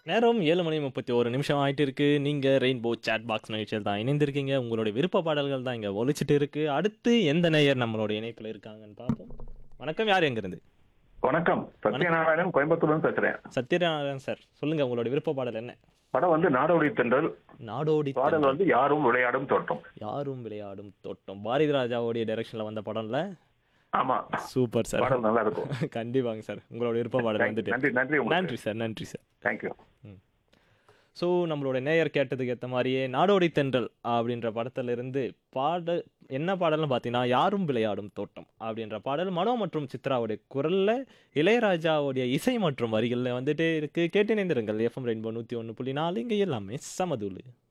நேரம் ஏழு மணி முப்பத்தி ஒரு நிமிஷம் ஆயிட்டு இருக்கு நீங்க ரெயின்போ சேட் பாக்ஸ் நிகழ்ச்சியில் தான் இணைந்திருக்கீங்க உங்களுடைய விருப்ப பாடல்கள் தான் இங்க ஒலிச்சிட்டு இருக்கு அடுத்து எந்த நேயர் நம்மளோட இணைப்புல இருக்காங்கன்னு பார்ப்போம் வணக்கம் யார் எங்க இருந்து வணக்கம் சத்யநாராயணன் கோயம்புத்தூர்ல பேசுறேன் சத்யநாராயணன் சார் சொல்லுங்க உங்களோட விருப்ப பாடல் என்ன படம் வந்து நாடோடி தென்றல் நாடோடி பாடல் தென்றல், வந்து யாரும் விளையாடும் தோட்டம் யாரும் விளையாடும் தோட்டம் பாரதி ராஜாவுடைய டைரக்ஷன்ல வந்த படம்ல ஆமா சூப்பர் சார் பாடல் நல்லா இருக்கும் கண்டிப்பாங்க சார் உங்களோட விருப்ப பாடல் வந்துட்டு நன்றி நன்றி நன்றி சார் நன்றி சார் தேங்க்யூ ஸோ நம்மளோட நேயர் கேட்டதுக்கு ஏற்ற மாதிரியே நாடோடி தென்றல் அப்படின்ற படத்திலிருந்து பாட என்ன பாடல்னு பார்த்தீங்கன்னா யாரும் விளையாடும் தோட்டம் அப்படின்ற பாடல் மனோ மற்றும் சித்ராவுடைய குரலில் இளையராஜாவுடைய இசை மற்றும் வரிகளில் வந்துட்டு இருக்கு கேட்டு இணைந்திருங்கள் எஃப்எம் ரெயின்போ நூற்றி ஒன்று புள்ளி நாலு இங்கே எல்லாமே சமதூளு